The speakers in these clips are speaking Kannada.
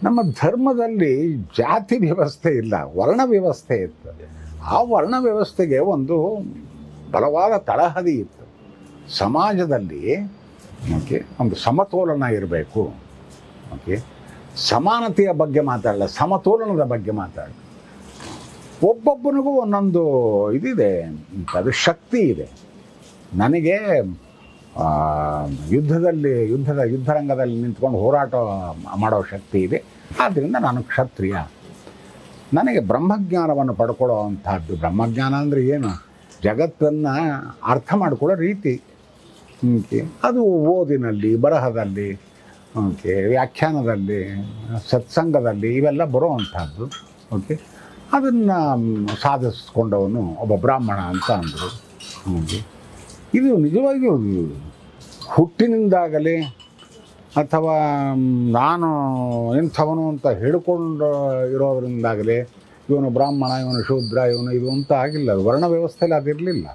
ನಮ್ಮ ಧರ್ಮದಲ್ಲಿ ಜಾತಿ ವ್ಯವಸ್ಥೆ ಇಲ್ಲ ವರ್ಣ ವ್ಯವಸ್ಥೆ ಇತ್ತು ಆ ವರ್ಣ ವ್ಯವಸ್ಥೆಗೆ ಒಂದು ಬಲವಾದ ತಳಹದಿ ಇತ್ತು ಸಮಾಜದಲ್ಲಿ ಓಕೆ ಒಂದು ಸಮತೋಲನ ಇರಬೇಕು ಓಕೆ ಸಮಾನತೆಯ ಬಗ್ಗೆ ಮಾತಾಡಲ್ಲ ಸಮತೋಲನದ ಬಗ್ಗೆ ಮಾತಾಡ ಒಬ್ಬೊಬ್ಬನಿಗೂ ಒಂದೊಂದು ಇದಿದೆ ಅದು ಶಕ್ತಿ ಇದೆ ನನಗೆ ಆ, ಯುದ್ಧದಲ್ಲಿ ಯುದ್ಧದ ಯುದ್ಧರಂಗದಲ್ಲಿ ನಿಂತ್ಕೊಂಡು ಹೋರಾಟ ಮಾಡೋ ಶಕ್ತಿ ಇದೆ ಆದ್ದರಿಂದ ನಾನು ಕ್ಷತ್ರಿಯ ನನಗೆ ಬ್ರಹ್ಮಜ್ಞಾನವನ್ನು ಪಡ್ಕೊಳ್ಳೋ ಅಂಥದ್ದು ಬ್ರಹ್ಮಜ್ಞಾನ ಅಂದರೆ ಏನು ಜಗತ್ತನ್ನು ಅರ್ಥ ಮಾಡ್ಕೊಳ್ಳೋ ರೀತಿ ಓಕೆ ಅದು ಓದಿನಲ್ಲಿ ಬರಹದಲ್ಲಿ ಓಕೆ ವ್ಯಾಖ್ಯಾನದಲ್ಲಿ ಸತ್ಸಂಗದಲ್ಲಿ ಇವೆಲ್ಲ ಬರುವಂಥದ್ದು ಓಕೆ ಅದನ್ನು ಸಾಧಿಸ್ಕೊಂಡವನು ಒಬ್ಬ ಬ್ರಾಹ್ಮಣ ಅಂತ ಅಂದರು ಓಕೆ ಇದು ನಿಜವಾಗಿಯೂ ಹುಟ್ಟಿನಿಂದಾಗಲಿ ಅಥವಾ ನಾನು ಇಂಥವನು ಅಂತ ಹೇಳಿಕೊಂಡು ಇರೋದ್ರಿಂದಾಗಲಿ ಇವನು ಬ್ರಾಹ್ಮಣ ಇವನು ಶೂದ್ರ ಇವನು ಇದು ಅಂತ ಆಗಿಲ್ಲ ಅದು ವರ್ಣ ವ್ಯವಸ್ಥೆಯಲ್ಲಿ ಅದಿರಲಿಲ್ಲ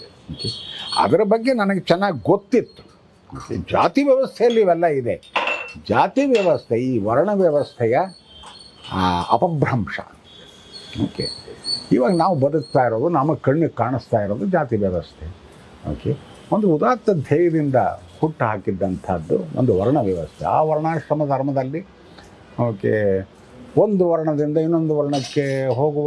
ಅದರ ಬಗ್ಗೆ ನನಗೆ ಚೆನ್ನಾಗಿ ಗೊತ್ತಿತ್ತು Okay, ಜಾತಿ ವ್ಯವಸ್ಥೆಯಲ್ಲಿ ಇವೆಲ್ಲ ಇದೆ ಜಾತಿ ವ್ಯವಸ್ಥೆ ಈ ವರ್ಣ ವ್ಯವಸ್ಥೆಯ ಆ, ಅಪಭ್ರಂಶ ಓಕೆ ಇವಾಗ ನಾವು ಬದುಕ್ತಾ ಇರೋದು ನಮ್ಮ ಕಣ್ಣಿಗೆ ಕಾಣಿಸ್ತಾ ಇರೋದು ಜಾತಿ ವ್ಯವಸ್ಥೆ ಓಕೆ ಒಂದು ಉದಾತ್ತ ಧ್ಯೇಯದಿಂದ ಹುಟ್ಟು ಹಾಕಿದ್ದಂಥದ್ದು ಒಂದು ವರ್ಣ ವ್ಯವಸ್ಥೆ ಆ ವರ್ಣಾಶ್ರಮ ಧರ್ಮದಲ್ಲಿ ಓಕೆ ಒಂದು ವರ್ಣದಿಂದ ಇನ್ನೊಂದು ವರ್ಣಕ್ಕೆ ಹೋಗುವ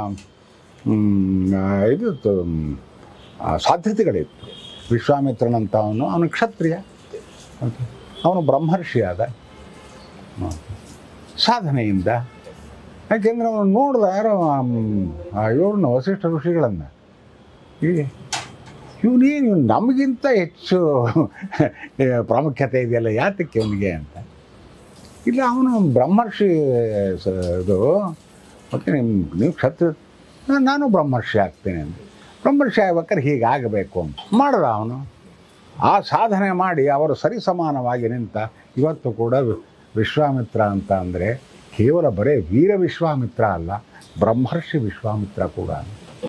ಮ್, ಆ, ಇದಿತ್ತು ಮ್, ಆ, ಸಾಧ್ಯತೆಗಳಿತ್ತು ವಿಶ್ವಾಮಿತ್ರನಂತ ಅವನು ಅವನು ಕ್ಷತ್ರಿಯ ಓಕೆ ಅವನು ಬ್ರಹ್ಮರ್ಷಿ ಆದ ಓಕೆ. ಸಾಧನೆಯಿಂದ ಯಾಕೆಂದರೆ ಅವನು ನೋಡ್ದ ಯಾರೋ ಇವ್ರನ್ನ ವಸಿಷ್ಠ ಋಷಿಗಳನ್ನು ಈ ಇವನೇನು ಇವ್ನು ನಮಗಿಂತ ಹೆಚ್ಚು ಏ, ಪ್ರಾಮುಖ್ಯತೆ ಇದೆಯಲ್ಲ ಯಾತಕ್ಕೆ ಅವನಿಗೆ ಅಂತ ಇಲ್ಲ ಅವನು ಬ್ರಹ್ಮರ್ಷಿ ಸ- ಇದು ಓಕೆ ನಿಮ್ಮ ನೀವು ಕ್ಷತ್ರ ನಾ- ನಾನು ಬ್ರಹ್ಮರ್ಷಿ ಆಗ್ತೇನೆ ಅಂತ ಬ್ರಹ್ಮರ್ಷಿ ಆಗ್ಬೇಕಾದ್ರೆ ಹೀಗಾಗಬೇಕು ಅಂತ ಮಾಡ್ದ ಅವನು ಆ ಸಾಧನೆ ಮಾಡಿ ಅವರು ಸರಿಸಮಾನವಾಗಿ ನಿಂತ ಇವತ್ತು ಕೂಡ ವಿ- ವಿಶ್ವಾಮಿತ್ರ ಅಂತ ಅಂದರೆ ಕೇವಲ ಬರೇ ವೀರ ವಿಶ್ವಾಮಿತ್ರ ಅಲ್ಲ ಬ್ರಹ್ಮರ್ಷಿ ವಿಶ್ವಾಮಿತ್ರ ಕೂಡ